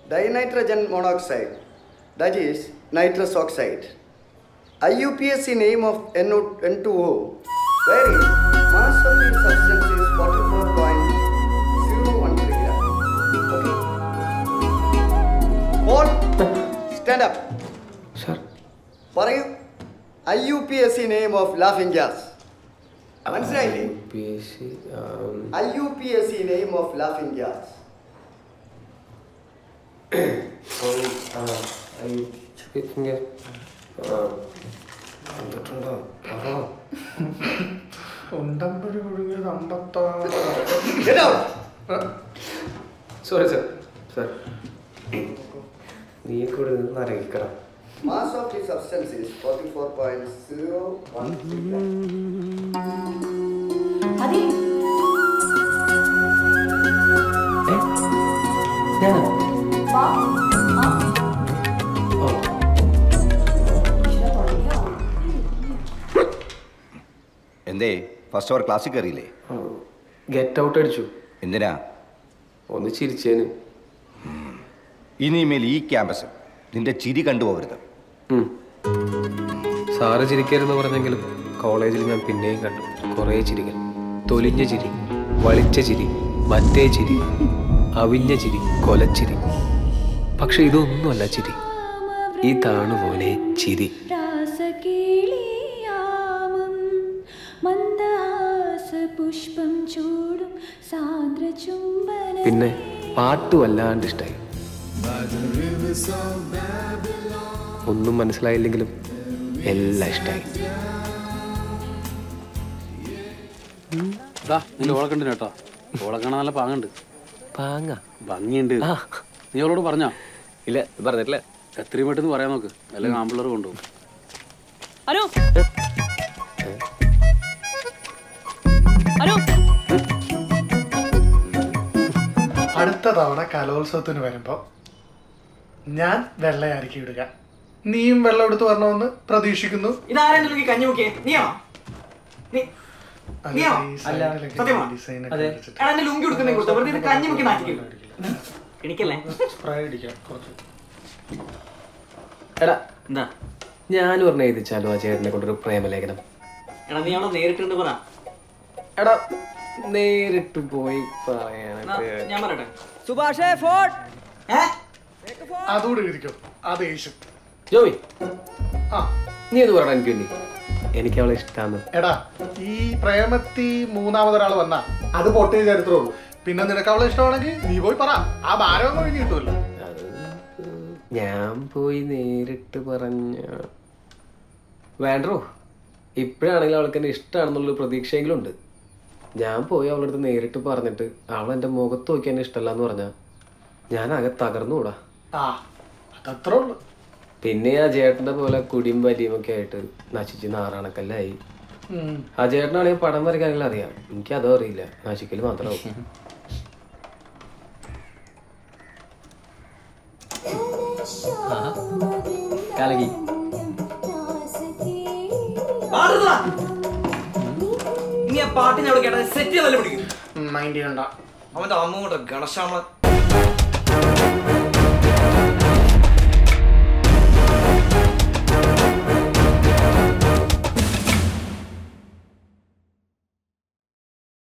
dinitrogen monoxide, that is nitrous oxide. IUPAC name of NO N2O, wherein mass of the substance is 44.013 gram. Okay. Paul, stand up. Sir പറയൂ I U P S C name of laughing gas മനസ്സിലായില്ലേ P S C I U P S C name of laughing gas കണ്ടിട്ടുണ്ടോ ഉണ്ടമ്പൊരു കുഴുങ്ങിയത് അമ്പത്താറ് sorry sir sir നീ കൂടെ നിന്ന് അറിയിക്കണം mass of the substance is forty four point zero one അതെ ഞാനോ വാ ആ ഓ ഈശ്വരാ, തുടങ്ങിയോ? എന്തേ ഫസ്റ്റ് അവർ ക്ലാസ്സിൽ കയറിയില്ലേ ഗെറ്റ് ഔട്ട് അടിച്ചു എന്തിനാ ഒന്ന് ചിരിച്ചേന് ഇനിമേൽ ഈ ക്യാമ്പസിൽ നിന്റെ ചിരി കണ്ടുപോകരുത് ഉം. സാറ് ചിരിക്കരുന്ന് പറഞ്ഞെങ്കിലും കോളേജിൽ ഞാൻ പിന്നെയും കണ്ടു കുറേ ചിരികൾ തൊലിഞ്ഞ ചിരി വളിച്ച ചിരി മറ്റേ ചിരി അവിഞ്ഞ ചിരി കൊലച്ചിരി പക്ഷെ ഇതൊന്നുമല്ല ചിരി ഇതാണ് പോലെ ചിരി രാസകേളിയാമം മന്ദഹാസപുഷ്പം ചൂടും സാന്ദ്രചുംബന പിന്നെ പാട്ട് വല്ലാണ്ട് ഇഷ്ടമായി ഒന്നും മനസ്സിലായില്ലെങ്കിലും എല്ലാം ഇഷ്ടമായി ഇതാ നിന്റെ ഓളെ കണ്ടിന് കേട്ടോ ഓളെ കാണാൻ നല്ല പാങ്ങുണ്ട് പാങ്ങ ഭംഗിയുണ്ട് ആ. നീ അവളോട് പറഞ്ഞോ ഇല്ല പറഞ്ഞിട്ടില്ല എത്രയും പെട്ടെന്ന് പറയാൻ നോക്ക് വല്ല ആമ്പിള്ളേർ കൊണ്ടുപോകും അനു അനു അടുത്ത തവണ കലോത്സവത്തിന് വരുമ്പോ ഞാൻ വെള്ളയായിരിക്കും ഇടുക നീയും വെള്ളം എടുത്ത് വരണമെന്ന് പ്രതീക്ഷിക്കുന്നു ഇതാരെങ്കിലും കഞ്ഞി മുക്കിയേ നീയാണോ നീ അത് നീയോ? design അല്ല, ലൊക്കെ സത്യമാ? design ഒക്കെ അതെ. വെച്ചിട്ട്. എടാ, എന്നെ ലുങ്കി ഉടുക്കുന്നേ കൊടുത്തോ. വെറുതെ ഇത് കഞ്ഞി മുക്കി നാട്ടിക്കില്ല. എനിക്കല്ലേ സ്പ്രേ അടിക്കാം കുറച്ച് എടാ എന്താ ഞാൻ പറഞ്ഞ എഴുതിച്ചാലോ ആ ചേട്ടനെ കൊണ്ടൊരു പ്രേമലേഖനം എടാ നീ അവിടെ നേരിട്ടുണ്ട് പറ എടാ നേരിട്ട് പോയി എന്നാ, പറയാനൊക്കെ ഞാൻ പറയട്ടെ സുഭാഷേ ഫോൺ ഏ അതുകൂടെ ഇരിക്കും അത് ഏഷ്യൻ ജോയി ആ നീ അത് പറയണം എനിക്ക് വേണ്ടി എനിക്ക് അവളെ ഇഷ്ടമാണ് എടാ ഈ പ്രേമത്തി മൂന്നാമതൊരാൾ വന്നാ അത് പൊട്ടിയ ചരിത്രമുള്ളൂ പിന്നെ നിനക്ക് അവളെ ഇഷ്ടമാണെങ്കിൽ നീ പോയി പറ ആ ഭാരം ഒഴിഞ്ഞ് കിട്ടുമല്ലോ അത് ഞാൻ പോയി നേരിട്ട് പറഞ്ഞ വേണ്ടോ ഇപ്പോഴാണെങ്കിലും അവൾക്ക് എന്നെ ഇഷ്ടമാണെന്നുള്ളൊരു പ്രതീക്ഷയെങ്കിലും ഉണ്ട് ഞാൻ പോയി അവളുടെ അടുത്ത് നേരിട്ട് പറഞ്ഞിട്ട് അവൾ എൻ്റെ മുഖത്ത് നോക്കി എന്നെ ഇഷ്ടമല്ല എന്ന് പറഞ്ഞാൽ ഞാൻ ആകെ തകർന്നുകൂടാ ആ അതത്രേ ഉള്ളു പിന്നെ ആ ചേട്ടൻ്റെ പോലെ കുടിയും വലിയും ഒക്കെ ആയിട്ട് നശിച്ച് നാറാണക്കല്ലായി ഉം. ആ ചേട്ടനാണെങ്കിൽ പടം വരയ്ക്കാനെങ്കിലും അറിയാം എനിക്ക് അതും അറിയില്ല നശിക്കൽ മാത്രമാവും കലകി പാടുന്നതാ. ഇനി ആ പാട്ടിനെ അവിടെ കേട്ടാ സെറ്റ് ചെയ്തല്ലേ പിടിക്കും മൈൻഡ് ചെയ്യണ്ട അവന്റെ അമ്മ കൊണ്ട് ഗണശാമ